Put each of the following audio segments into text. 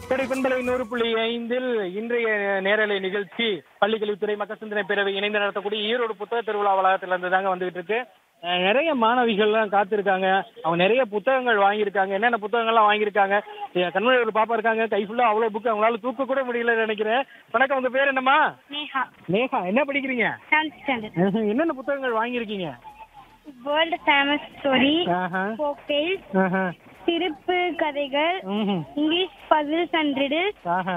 கடை பண்பலை நூறு புள்ளி ஐந்தில் இன்றைய நேரலை நிகழ்ச்சி பள்ளிக்கல்வித்துறை மக்கள் சிந்தனை பேரவை இணைந்து நடத்தக்கூடிய ஈரோடு புத்தக திருவிழா வளாகத்துல இருந்து தாங்க வந்துகிட்டு இருக்கு அஹ் நிறைய மாணவிகள்லாம் காத்திருக்காங்க அவங்க நிறைய புத்தகங்கள் வாங்கியிருக்காங்க என்னென்ன புத்தகங்கள்லாம் வாங்கியிருக்காங்க என் கண்மணி ஒரு பாப்பா இருக்காங்க கை ஃபுல்லா அவ்வளவு புக்கு அவங்களால தூக்க கூட முடியலன்னு நினைக்கிறேன் வணக்கம் உங்க பேர் என்னம்மா நேஹா நேஹா என்ன படிக்கிறீங்க செவன்த் ஸ்டாண்டர்ட் ம்ஹும். என்னென்ன புத்தகங்கள் வாங்கியிருக்கீங்க வேர்ல்டு ஃபேமஸ் ஸ்டோரி ஆஹா. ஃபோக் டெய்ல்ஸ் ஆஹா. சிரிப்பு கதைகள் ம்ஹும். இங்கிலீஷ் பசில்ஸ் அண்ட் ரிடில்ஸ் ஆஹா.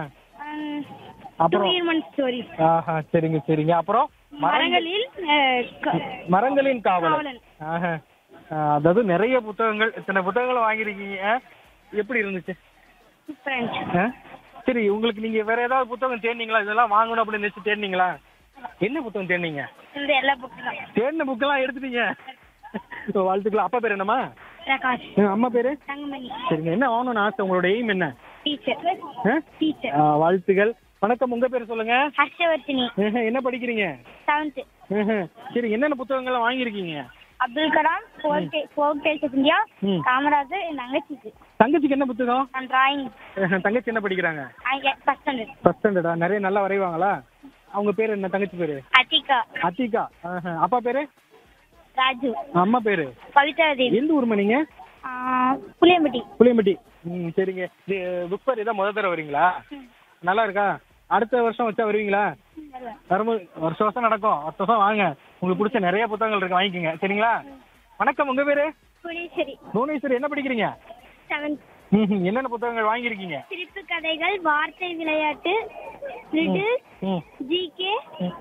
டூ அப்புறம் ஹியூமன் ஸ்டோரி ஆஹா சரிங்க சரிங்க அப்புறம் மரங்களில் அஹ், க- மரங்களின் காவலன் காவலன். ஆஹா. ஆஹ், அதாவது நிறைய புத்தகங்கள் இத்தனை புத்தகங்கள் வாங்கியிருக்கீங்க ஆ? எப்படி இருந்துச்சு French. ஆ? சரி உங்களுக்கு நீங்க வேற ஏதாவது புத்தகம் தேடினீங்களா இதெல்லாம் வாங்கணும் அப்படின்னு நினைச்சு தேடினீங்களா என்ன புத்தகம் தேடினீங்க இந்த எல்லா புக்கு தான் தேடின புக்கெல்லாம் எடுத்துட்டீங்க வாழ்த்துக்கலாம் அப்பா பேர் என்னம்மா பிரகாஷ் ஆ, அம்மா பேரு தங்கமணி சரிங்க என்ன வாங்கணும்னு ஆசை உங்களோட எய்ம் என்ன டீச்சர் ஆ? டீச்சர் ஆ, வாழ்த்துக்கள் வணக்கம் உங்க பேர் சொல்லுங்க ஹர்ஷவர்த்தினி ஆஹா, என்ன படிக்கிறீங்க செவன்த் ஆஹா. சரி என்னென்ன புத்தகங்கள்லாம் வாங்கியிருக்கீங்க Abdul Kalam folk tales of India ம். காமராஜர் என் தங்கச்சிக்கு தங்கச்சிக்கு என்ன புத்தகம் நான் டிராயிங் ஆஹா, தங்கச்சி என்ன படிக்கிறாங்க ஃபஸ்ட் ஸ்டாண்டர்ட் ஃபர்ஸ்ட் ஸ்டாண்டர்டா நிறைய நல்லா வரைவாங்களா அவங்க பேர் என்ன தங்கச்சி பேரு அத்திகா அத்திகா ஆஹா. அப்பா பேரு ராஜு அம்மா பேரு பவித்ரா தேவி எந்த ஊர்மா நீங்க ஆஹ், புளியம்பட்டி புளியம்பட்டி ம் சரிங்க இது புக் ஃபேர் இதான் முதல் தடவை வரீங்களா நல்லா இருக்கா அடுத்த வருஷம் வச்சா வருவீங்களா வரும்போது வருஷம் வருஷம் நடக்கும் வருஷம் வருஷம் வாங்க உங்களுக்கு பிடிச்ச நிறைய புத்தகங்கள் இருக்கு வாங்கிக்கோங்க சரிங்களா வணக்கம் உங்க பேரு புளியேஸ்வரி புவனேஸ்வரி என்ன படிக்கிறீங்க செவன்த் ம்ஹும். என்னென்ன புத்தகங்கள் வாங்கியிருக்கீங்க சிரிப்பு கதைகள் வார்த்தை விளையாட்டு லிட்டில் ம் ஜிகே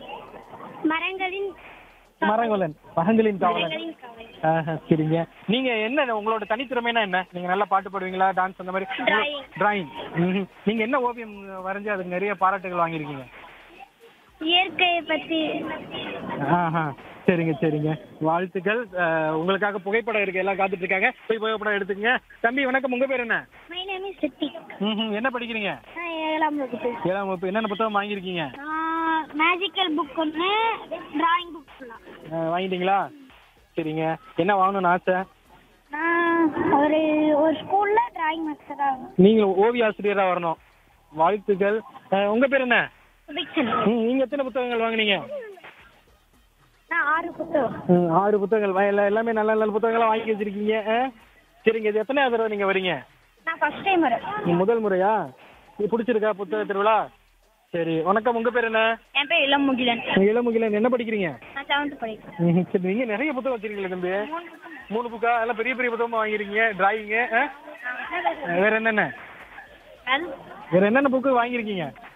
மரங்களின் மரங்கொலன் மரங்களின் காவலன் மரங்களின் கவலை ஆஹா, சரிங்க நீங்க என்ன உங்களோட தனித்திறமைனா என்ன நீங்க நல்லா பாட்டு பாடுவீங்களா டான்ஸ் அந்த மாதிரி Drawing. டிராயிங் நீங்க என்ன ஓவியம் வரைஞ்சு அதுக்கு நிறைய பாராட்டுகள் வாங்கியிருக்கீங்க இயற்கையை பத்தி ஆஹா சரிங்க சரிங்க வாழ்த்துக்கள் அஹ், உங்களுக்காக புகைப்படம் இருக்கு எல்லாம் காத்துட்டு இருக்காங்க போய் புகைப்படம் எடுத்துக்கங்க தம்பி வணக்கம் உங்க பேர் என்ன மை நேம் இஸ் சித்தி ம்ஹும். என்ன படிக்கிறீங்க நான் ஏழாம் வகுப்பு ஏழாம் வகுப்பு என்னென்ன புத்தகம் வாங்கியிருக்கீங்க மேஜிக்கல் புக் ஒன்று டிராயிங் புக் ஃபுல்லாக அஹ், வாங்கிட்டீங்களா சரிங்க என்ன வாங்கணும்னு ஆசை நான் ஒரு ஒரு ஸ்கூலில் டிராயிங் மாஸ்டராக நீங்க ஓவிய ஆசிரியரா வரணும் வாழ்த்துக்கள் அஹ், உங்க பேர் என்ன சுபிக்ஷன் ம், நீங்க எத்தனை புத்தகங்கள் வாங்குனீங்க நான் ஆறு புத்தகம் ம், ஆறு புத்தகங்கள் வா- எல்லா- எல்லாமே நல்ல நல்ல புத்தகங்களா வாங்கி வச்சிருக்கீங்க ஆ? சரிங்க இது எத்தனை தடவை நீங்க வரீங்க நான் ஃபர்ஸ்ட் டைம் வரேன் இது முதல் முறையா இது பிடிச்சிருக்கா புத்தக திருவிழா சரி வணக்கம் உங்க பேர் என்ன என் பேர் இளம் முகிலன் இளமுகிலன் என்ன படிக்கிறீங்க நான் செவன்த் படிக்கிறேன் ம், சரி நீங்க நிறைய புத்தகம் வச்சிருக்கீங்களா தம்பி மூணு புக்கா எல்லாம் பெரிய பெரிய புத்தகமா வாங்கிருக்கீங்க டிராயிங்கு வேற என்னென்ன அது வேற என்னென்ன புக்கு வாங்கியிருக்கீங்க